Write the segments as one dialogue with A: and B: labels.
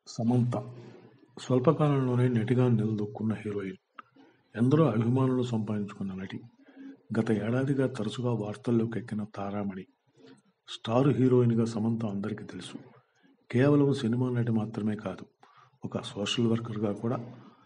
A: సమంత స్వల్పకాలంలోనే నటిగా నిలదొక్కున్న హీరోయిన్ ఎందరో అభిమానులు సంపాదించుకున్న నటి గత ఏడాదిగా తరచుగా వార్తల్లోకి ఎక్కిన తారామణి స్టార్ హీరోయిన్గా సమంత అందరికీ తెలుసు కేవలం సినిమా నటి మాత్రమే కాదు ఒక సోషల్ వర్కర్గా కూడా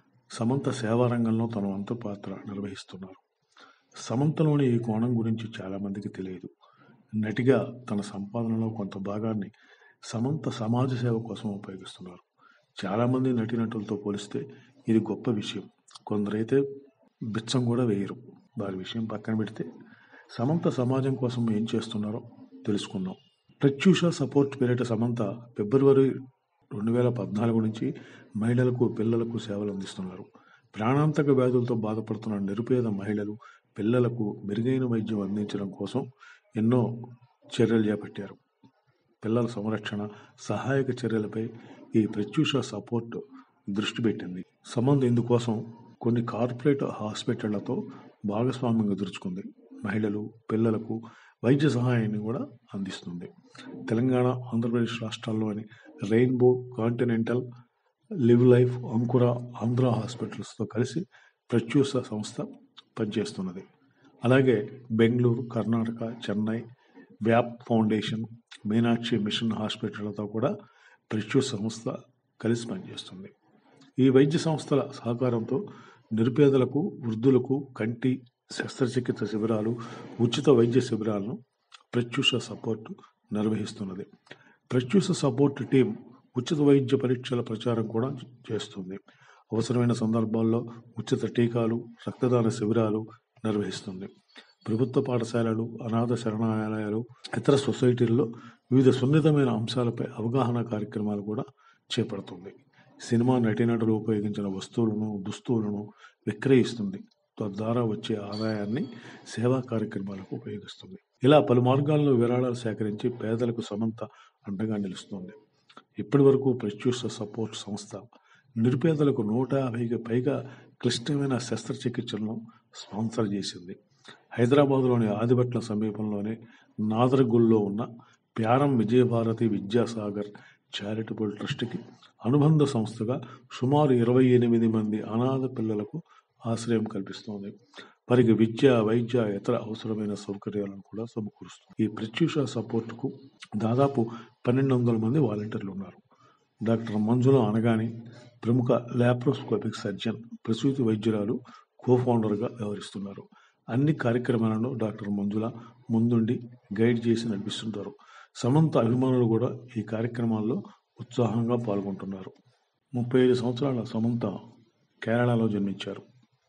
A: సమంత సేవా రంగంలో తన వంతు పాత్ర నిర్వహిస్తున్నారు సమంతలోని ఈ కోణం గురించి చాలామందికి తెలియదు నటిగా తన సంపాదనలో కొంత భాగాన్ని సమంత సమాజ సేవ కోసం ఉపయోగిస్తున్నారు చాలామంది నటీనటులతో పోలిస్తే ఇది గొప్ప విషయం కొందరైతే బిచ్చం కూడా వేయరు వారి విషయం పక్కన పెడితే సమంత సమాజం కోసం ఏం చేస్తున్నారో తెలుసుకుందాం ప్రత్యూష సపోర్ట్ పేరిట సమంత ఫిబ్రవరి రెండు వేల పద్నాలుగు నుంచి మహిళలకు పిల్లలకు సేవలు అందిస్తున్నారు ప్రాణాంతక వ్యాధులతో బాధపడుతున్న నిరుపేద మహిళలు పిల్లలకు మెరుగైన వైద్యం అందించడం కోసం ఎన్నో చర్యలు చేపట్టారు పిల్లల సంరక్షణ సహాయక చర్యలపై ఈ ప్రత్యూష సపోర్ట్ దృష్టి పెట్టింది సమంత ఇందుకోసం కొన్ని కార్పొరేట్ హాస్పిటళ్లతో భాగస్వామ్యం ఎదుర్చుకుంది మహిళలు పిల్లలకు వైద్య సహాయాన్ని కూడా అందిస్తుంది తెలంగాణ ఆంధ్రప్రదేశ్ రాష్ట్రాల్లోని రెయిన్బో కాంటినెంటల్ లివ్ లైఫ్ అంకుర ఆంధ్ర హాస్పిటల్స్తో కలిసి ప్రత్యూష సంస్థ పనిచేస్తున్నది అలాగే బెంగళూరు కర్ణాటక చెన్నై వ్యాప్ ఫౌండేషన్ మీనాక్షి మిషన్ హాస్పిటళ్లతో కూడా ప్రత్యూష సంస్థ కలిసి పనిచేస్తుంది ఈ వైద్య సంస్థల సహకారంతో నిరుపేదలకు వృద్ధులకు కంటి శస్త్రచికిత్స శిబిరాలు ఉచిత వైద్య శిబిరాలను ప్రత్యూష సపోర్ట్ నిర్వహిస్తున్నది ప్రత్యూష సపోర్ట్ టీం ఉచిత వైద్య పరీక్షల ప్రచారం కూడా చేస్తుంది అవసరమైన సందర్భాల్లో ఉచిత టీకాలు రక్తదాన శిబిరాలు నిర్వహిస్తుంది ప్రభుత్వ పాఠశాలలు అనాథ శరణాలయాలు ఇతర సొసైటీల్లో వివిధ సున్నితమైన అంశాలపై అవగాహన కార్యక్రమాలు కూడా చేపడుతుంది సినిమా నటీనటులు ఉపయోగించిన వస్తువులను దుస్తువులను విక్రయిస్తుంది తద్వారా వచ్చే ఆదాయాన్ని సేవా కార్యక్రమాలకు ఉపయోగిస్తుంది ఇలా పలు మార్గాల్లో విరాళాలు సేకరించి పేదలకు సమంత అండగా నిలుస్తుంది ఇప్పటి వరకు ప్రత్యూష సపోర్ట్ సంస్థ నిరుపేదలకు నూట యాభైకి పైగా క్లిష్టమైన శస్త్రచికిత్సలను స్పాన్సర్ చేసింది హైదరాబాద్లోని ఆదిభట్ల సమీపంలోని నాదరగుల్లో ఉన్న ప్యారం విజయభారతి విద్యాసాగర్ చారిటబుల్ ట్రస్ట్కి అనుబంధ సంస్థగా సుమారు ఇరవై ఎనిమిది మంది అనాథ పిల్లలకు ఆశ్రయం కల్పిస్తోంది వారికి విద్య వైద్య ఇతర అవసరమైన సౌకర్యాలను కూడా సమకూరుస్తుంది ఈ ప్రత్యూష సపోర్ట్కు దాదాపు పన్నెండు వందల మంది వాలంటీర్లు ఉన్నారు డాక్టర్ మంజుల అనగాని ప్రముఖ లాప్రోస్కోపిక్ సర్జన్ ప్రసూతి వైద్యురాలు కో ఫౌండర్గా వ్యవహరిస్తున్నారు అన్ని కార్యక్రమాలను డాక్టర్ మంజుల ముందుండి గైడ్ చేసి నడిపిస్తుంటారు సమంత అభిమానులు కూడా ఈ కార్యక్రమాల్లో ఉత్సాహంగా పాల్గొంటున్నారు ముప్పై ఐదు సంవత్సరాల సమంత కేరళలో జన్మించారు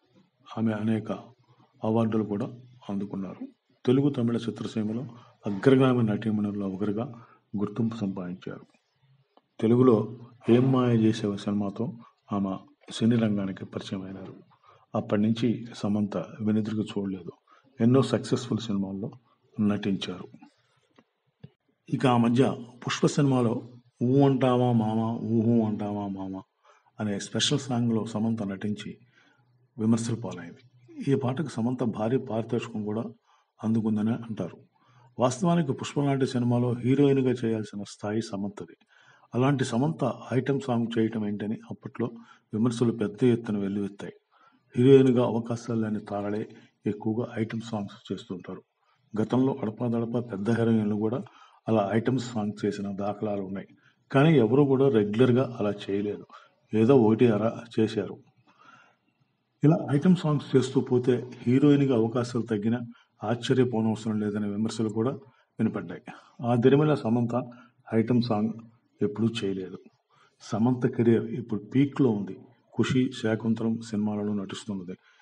A: ఆమె అనేక అవార్డులు కూడా అందుకున్నారు తెలుగు తమిళ చిత్రసీమలో అగ్రగామి నటీమణుల్లో ఒకరిగా గుర్తింపు సంపాదించారు తెలుగులో ఏం మాయ చేసేవ సినిమాతో ఆమె సినీ రంగానికి పరిచయం అయినారు అప్పటి నుంచి సమంత వెనుదిరిగి చూడలేదు ఎన్నో సక్సెస్ఫుల్ సినిమాల్లో నటించారు ఇక ఆ మధ్య పుష్ప సినిమాలో ఊ అంటావా మామ ఊహు అంటావా మామ అనే స్పెషల్ సాంగ్లో సమంత నటించి విమర్శలు పాలైంది ఈ పాటకు సమంత భారీ పారితోషికం కూడా అందుకుందని అంటారు వాస్తవానికి పుష్ప లాంటి సినిమాలో హీరోయిన్గా చేయాల్సిన స్థాయి సమంతది అలాంటి సమంత ఐటమ్ సాంగ్ చేయటం ఏంటని అప్పట్లో విమర్శలు పెద్ద ఎత్తున వెల్లువెత్తాయి హీరోయిన్గా అవకాశాలు లేని తారలే ఎక్కువగా ఐటమ్ సాంగ్స్ చేస్తుంటారు గతంలో అడపాదడప పెద్ద హీరోయిన్లు కూడా అలా ఐటమ్ సాంగ్ చేసిన దాఖలాలు ఉన్నాయి కానీ ఎవరు కూడా రెగ్యులర్గా అలా చేయలేదు ఏదో ఒకటి అలా చేశారు ఇలా ఐటమ్ సాంగ్స్ చేస్తూ పోతే హీరోయిన్గా అవకాశాలు తగ్గినా ఆశ్చర్యపోనవసరం లేదనే విమర్శలు కూడా వినపడ్డాయి ఆ దిరిమిల సమంత ఐటమ్ సాంగ్ ఎప్పుడూ చేయలేదు సమంత కెరీర్ ఇప్పుడు పీక్లో ఉంది ఖుషి శాకుంతలం సినిమాలలో నటిస్తున్నది